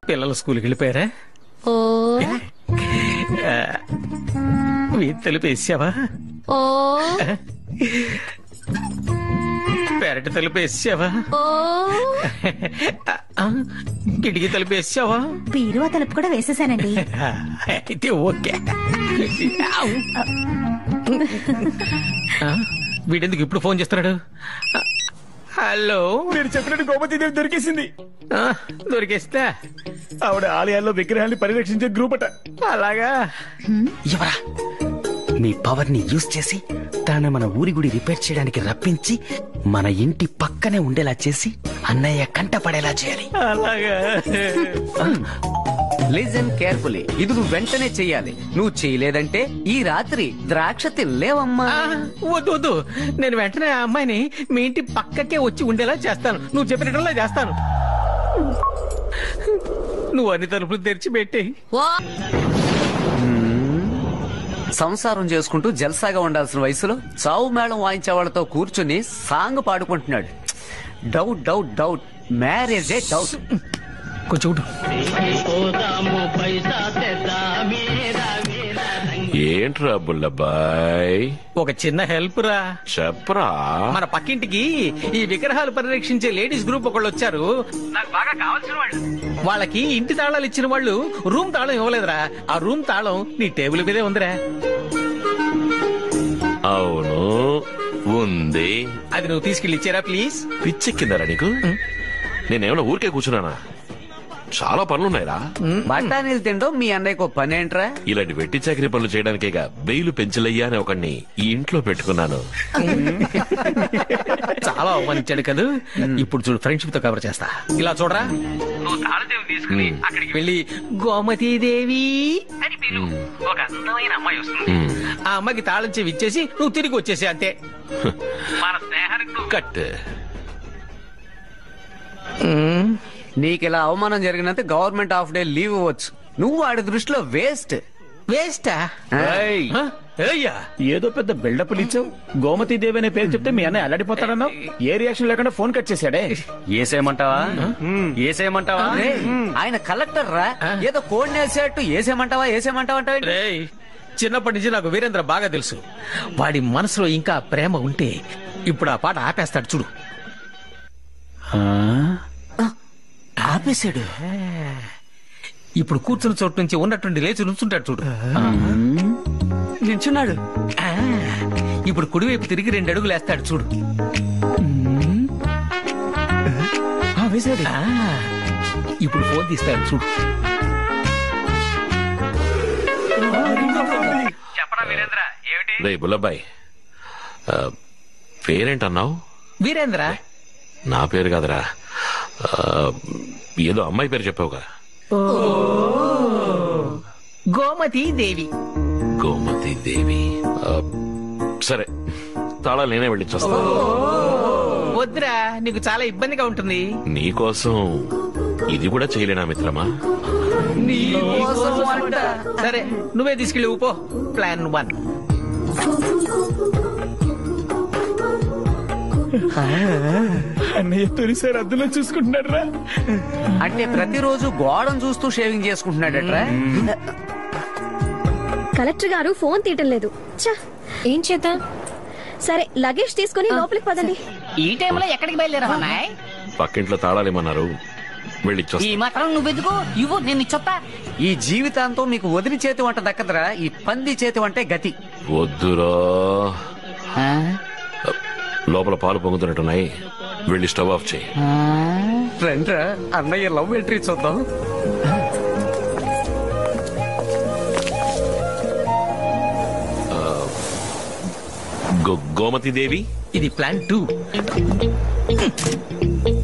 పిల్లలు స్కూల్కి వెళ్ళిపోయారా ఓ వీధి తలుపు వేసావా ఓ పెరటి తలుపు వేసావా ఓ కిటికీ తలుపు వేసావా బీరువా తలుపు కూడా వేసేసానండి అయితే ఓకే ఆ, వీడెందుకు ఇప్పుడు ఫోన్ చేస్తున్నాడు ఆ, హలో మీరు చెప్పినట్టు గోమతీదేవి దొరికేసింది ఆ, దొరికేస్తా ఆవిడ ఆలయాల్లో విగ్రహాన్ని పరిరక్షించే గ్రూప్ అట అలాగా ఎవరా నీ పవర్ ని యూజ్ చేసి తనని మన ఊరి గుడి రిపేర్ చేయడానికి రప్పించి మన ఇంటి పక్కనే ఉండేలా చేసి అన్నయ్య కంట పడేలా చేయాలి అలాగా లిజన్ కేర్ఫుల్లీ ఇది నువ్వు వెంటనే చెయ్యాలి నువ్వు చేయలేదంటే ఈ రాత్రి ద్రాక్ష తినలేవమ్మా ఆ, వద్దు వద్దు నేను వెంటనే ఆ అమ్మాయిని మీ ఇంటి పక్కకే వచ్చి ఉండేలా చేస్తాను నువ్వు చెప్పినట్లా చేస్తాను నువ్వు అన్ని తలుపులు తెరిచి పెట్టి సంసారం చేసుకుంటూ జల్సాగా ఉండాల్సిన వయసులో చావు మేళం వాయించే వాళ్ళతో కూర్చుని సాంగ్ పాడుకుంటున్నాడు డౌట్ డౌట్ డౌట్ మ్యారేజే డౌట్ కొంచెం ఉండు. ఏంట్రా బుల్లబాయ్ ఒక చిన్న హెల్ప్ రా చెప్పరా మన పక్కింటికి ఈ విగ్రహాలు పరిరక్షించే లేడీస్ గ్రూప్ ఒకళ్ళు వచ్చారు నాకు బాగా కావాల్సిన వాళ్ళు వాళ్ళకి ఇంటి తాళాలు ఇచ్చిన వాళ్ళు రూమ్ తాళం ఇవ్వలేదురా ఆ రూమ్ తాళం నీ టేబుల్ మీదే ఉందిరా అవును ఉంది అది నువ్వు తీసుకెళ్ళి ఇచ్చారా ప్లీజ్ పిచ్చెక్కిందారా నీకు నేనేమన్నా ఊరికే కూర్చున్నానా చాలా పనులున్నాయిరా బఠానీలు తినడం మీ అన్నయ్యకు ఓ పని ఏంట్రా ఇలాంటి వెట్టి చాకరీ పనులు చేయడానికేగా బెయిలు పెంచలయ్యా అని ఒకడిని ఈ ఇంట్లో పెట్టుకున్నాను చాలా అవమానించాడు కదా ఇప్పుడు చూడు ఫ్రెండ్షిప్ తో కవర్ చేస్తా ఇలా చూడరా నువ్వు తాళదేవి తీసుకుని అక్కడికి వెళ్ళి గోమతీ దేవి అని పిలు ఒక అందమైన అమ్మాయి వస్తుంది ఉమ్, ఆ అమ్మాయికి తాళం చెవి ఇచ్చేసి నువ్వు తిరిగి వచ్చేసి అంతే మన స్నేహానికి నువ్వు కట్ నీకు ఇలా అవమానం జరిగినంత గవర్నమెంట్ హాఫ్ డే లీవ్ ఇవ్వచ్చు నువ్వు వాడి దృష్టిలో వేస్ట్ వేస్టా ఏయ్, అయ్యా ఏదో పెద్ద బిల్డప్ ఇచ్చావు గోమతీదేవి అనే పేరు చెప్తే మీ అన్నయ్య అల్లాడిపోతాడన్నావు ఏ రియాక్షన్ లేకుండా ఫోన్ కట్ చేశాడే ఏసేయమంటావా ఏసేయమంటావా రే, ఆయన కలెక్టర్ రా ఏదో కోడ్ నేసేట్టు ఏసేమంటావా ఏసేమంటావా అంటే రేయ్ చిన్నప్పటి నుంచి నాకు వీరేంద్ర బాగా తెలుసు వాడి మనసులో ఇంకా ప్రేమ ఉంటే ఇప్పుడు ఆ పాట ఆపేస్తాడు చూడు ఆపేశాడు ఇప్పుడు కూర్చున్న చోటు నుంచి ఉన్నటువంటి లేచి నుంచుంటాడు చూడు నించున్నాడు ఆ, ఇప్పుడు కుడివైపు తిరిగి రెండు అడుగులు వేస్తాడు చూడు వేసాడు ఆ, ఇప్పుడు ఫోన్ తీస్తాడు చూడు రే బుల్లబాయ్ ఆ, పేరేంటన్నావు వీరేంద్ర నా పేరు కాదురా ఆ, ఏదో అమ్మాయి పేరు చెప్పావుగా గోమతి దేవి గోమతి దేవి ఆ, సరే తాళాలు నేనే వెళ్ళిచ్చొస్తా వద్దురా నీకు చాలా ఇబ్బందిగా ఉంటుంది నీకోసం ఇది కూడా చేయలేనా మిత్రమా సరే నువ్వే తీసుకెళ్ళి ఊపో ప్లాన్ వన్ అన్నయ్య తొలిసారి అద్దులో చూసుకుంటున్నాడు రా అంటే ప్రతిరోజు గోడను చూస్తూ షేవింగ్ చేసుకుంటున్నాడట్రా కలెక్టర్ గారు ఫోన్ తీయటం లేదు ఛ! ఏం చేద్దాం సరే లగేజ్ తీసుకుని లోపలికి పదండి ఈ టైంలో ఎక్కడికి బయలుదేరావన్నాయ్ పక్కింట్లో తాళాలు ఏమన్నారు వెళ్ళిచ్చొస్తా ఈ మాత్రం నువ్వెందుకు ఇవ్వు నేను ఇచ్చొత్తా ఈ జీవితాంతం మీకు వదిలి చేతి వంట దక్కదరా ఈ పంది చేతి వంటే గతి వద్దురా లోపల పాలు పొంగుతున్నట్టున్నాయి వెళ్ళి స్టవ్ ఆఫ్ చేయి రండ్రా అన్నయ్య లవ్ ఎంట్రీ చూద్దాం గో- గోమతి దేవి ఇది ప్లాన్ టూ